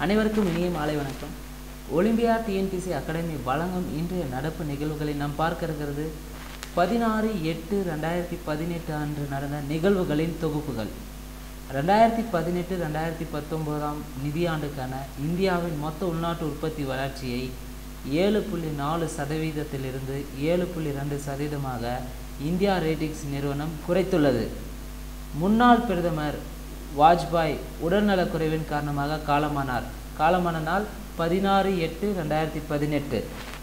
அனைவருக்கும் இனிய மாலை வணக்கம் ஒலிம்பியா டிஎன்பிசி அகாடமி வழங்கும் இன்றைய நடப்பு நிகழ்வுகளை நாம் பார்க்க இருக்கிறது பதினாறு எட்டு ரெண்டாயிரத்தி பதினெட்டு அன்று நடந்த நிகழ்வுகளின் தொகுப்புகள் ரெண்டாயிரத்தி பதினெட்டு ரெண்டாயிரத்தி பத்தொம்போதாம் நிதியாண்டுக்கான இந்தியாவின் மொத்த உள்நாட்டு உற்பத்தி வளர்ச்சியை ஏழு புள்ளி நாலு சதவீதத்திலிருந்து ஏழு புள்ளி ரெண்டு சதவீதமாக இந்தியா ரேட்டிங்ஸ் நிறுவனம் குறைத்துள்ளது முன்னாள் பிரதமர் வாஜ்பாய் உடல்நலக்குறைவின் காரணமாக காலமானார் காலமான நாள் பதினாறு எட்டு ரெண்டாயிரத்தி பதினெட்டு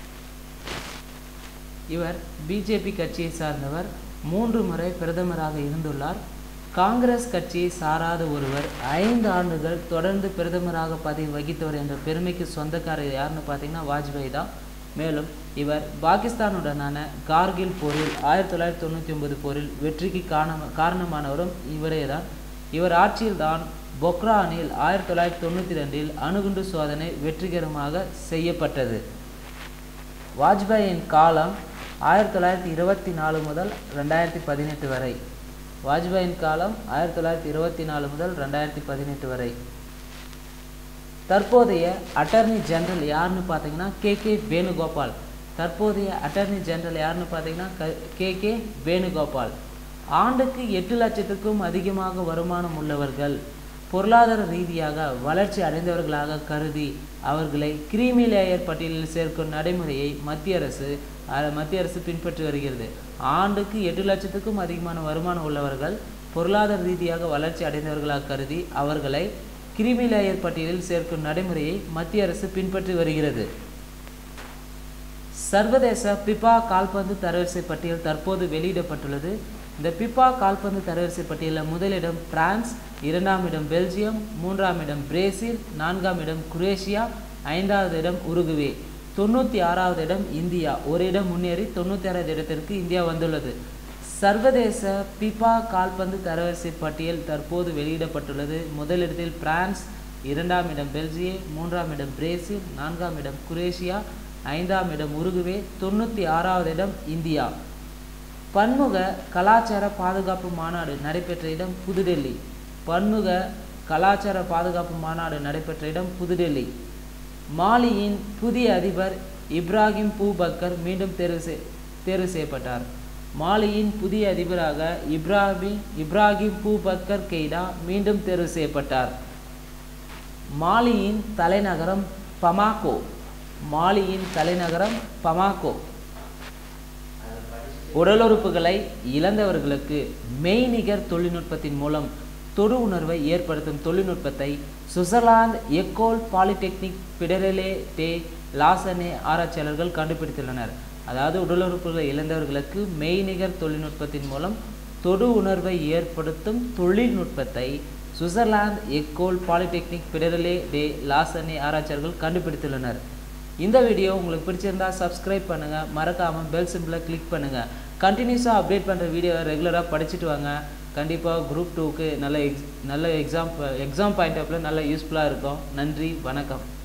இவர் பிஜேபி கட்சியை சார்ந்தவர் மூன்று முறை பிரதமராக இருந்துள்ளார் காங்கிரஸ் கட்சியை சாராத ஒருவர் ஐந்து ஆண்டுகள் தொடர்ந்து பிரதமராக பதவி வகித்தவர் என்ற பெருமைக்கு சொந்தக்காரர் யாருன்னு பார்த்தீங்கன்னா வாஜ்பாய் தான் மேலும் இவர் பாகிஸ்தானுடனான கார்கில் போரில் ஆயிரத்தி தொள்ளாயிரத்தி தொண்ணூற்றி ஒன்பது போரில் வெற்றிக்கு காரண காரணமானவரும் இவரே தான் இவர் ஆட்சியில்தான் பொக்ரானில் ஆயிரத்தி தொள்ளாயிரத்தி தொண்ணூற்றி ரெண்டில் அணுகுண்டு சோதனை வெற்றிகரமாக செய்யப்பட்டது வாஜ்பாயின் காலம் ஆயிரத்தி தொள்ளாயிரத்தி இருபத்தி நாலு முதல் ரெண்டாயிரத்தி பதினெட்டு வரை வாஜ்பாயின் காலம் ஆயிரத்தி தொள்ளாயிரத்தி இருபத்தி நாலு முதல் ரெண்டாயிரத்தி பதினெட்டு வரை தற்போதைய அட்டர்னி ஜெனரல் யாருன்னு பார்த்தீங்கன்னா கே கே வேணுகோபால் தற்போதைய அட்டர்னி ஜெனரல் யாருன்னு பார்த்தீங்கன்னா கே கே வேணுகோபால் ஆண்டுக்கு எட்டு லட்சத்துக்கும் அதிகமாக வருமானம் உள்ளவர்கள் பொருளாதார ரீதியாக வளர்ச்சி அடைந்தவர்களாக கருதி அவர்களை கிரீமி லேயர் பட்டியலில் சேர்க்கும் நடைமுறையை மத்திய அரசு மத்திய அரசு பின்பற்றி வருகிறது ஆண்டுக்கு எட்டு லட்சத்துக்கும் அதிகமான வருமானம் உள்ளவர்கள் பொருளாதார ரீதியாக வளர்ச்சி அடைந்தவர்களாக கருதி அவர்களை கிரிமி லேயர் பட்டியலில் சேர்க்கும் நடைமுறையை மத்திய அரசு பின்பற்றி வருகிறது சர்வதேச பிபா கால்பந்து தரவரிசை பட்டியல் தற்போது வெளியிடப்பட்டுள்ளது இந்த பிபா கால்பந்து தரவரிசை பட்டியலில் முதலிடம் பிரான்ஸ் இரண்டாம் இடம் பெல்ஜியம் மூன்றாம் இடம் பிரேசில் நான்காம் இடம் குரேஷியா ஐந்தாவது இடம் உருகுவே தொண்ணூற்றி ஆறாவது இடம் இந்தியா ஒரு இடம் முன்னேறி தொண்ணூற்றி ஆறாவது இடத்திற்கு இந்தியா வந்துள்ளது சர்வதேச பிபா கால்பந்து தரவரிசை பட்டியல் தற்போது வெளியிடப்பட்டுள்ளது முதலிடத்தில் பிரான்ஸ் இரண்டாம் இடம் பெல்ஜியம் மூன்றாம் இடம் பிரேசில் நான்காம் இடம் குரேஷியா ஐந்தாம் இடம் உருகுவே தொண்ணூற்றி ஆறாவது இடம் இந்தியா பன்முக கலாச்சார பாதுகாப்பு மாநாடு நடைபெற்ற இடம் புதுடெல்லி பன்முக கலாச்சார பாதுகாப்பு மாநாடு நடைபெற்ற இடம் புதுடெல்லி மாலியின் புதிய அதிபர் இப்ராஹிம் பூபக்கர் மீண்டும் தேர்வு செய் தேர்வு செய்யப்பட்டார் மாலியின் புதிய அதிபராக இப்ராஹிம் இப்ராஹிம் பூபக்கர் கெய்டா மீண்டும் தேர்வு செய்யப்பட்டார் மாலியின் தலைநகரம் பமாகோ மாலியின் தலைநகரம் பமாகோ உடலுறுப்புகளை இழந்தவர்களுக்கு மெய்நிகர் தொழில்நுட்பத்தின் மூலம் தொடு உணர்வை ஏற்படுத்தும் தொழில்நுட்பத்தை Switzerland Ecole Polytechnique Federale de Lausanne ஆராய்ச்சியாளர்கள் கண்டுபிடித்துள்ளனர் அதாவது உடலுறுப்புகளை இழந்தவர்களுக்கு மெய்நிகர் தொழில்நுட்பத்தின் மூலம் தொடு உணர்வை ஏற்படுத்தும் தொழில்நுட்பத்தை Switzerland Ecole Polytechnique Federale de Lausanne ஆராய்ச்சியாளர்கள் கண்டுபிடித்துள்ளனர் இந்த வீடியோ உங்களுக்கு பிடிச்சிருந்தா சப்ஸ்கிரைப் பண்ணுங்கள் மறக்காமல் பெல் சிம்பிளை கிளிக் பண்ணுங்கள் கண்டினியூஸாக அப்டேட் பண்ணுற வீடியோவை ரெகுலராக படிச்சுட்டு வாங்க கண்டிப்பாக குரூப் டூக்கு நல்ல எக்ஸ் நல்ல எக்ஸாம் எக்ஸாம் பாயிண்ட் ஆஃப்ல நல்ல யூஸ்ஃபுல்லாக இருக்கும் நன்றி வணக்கம்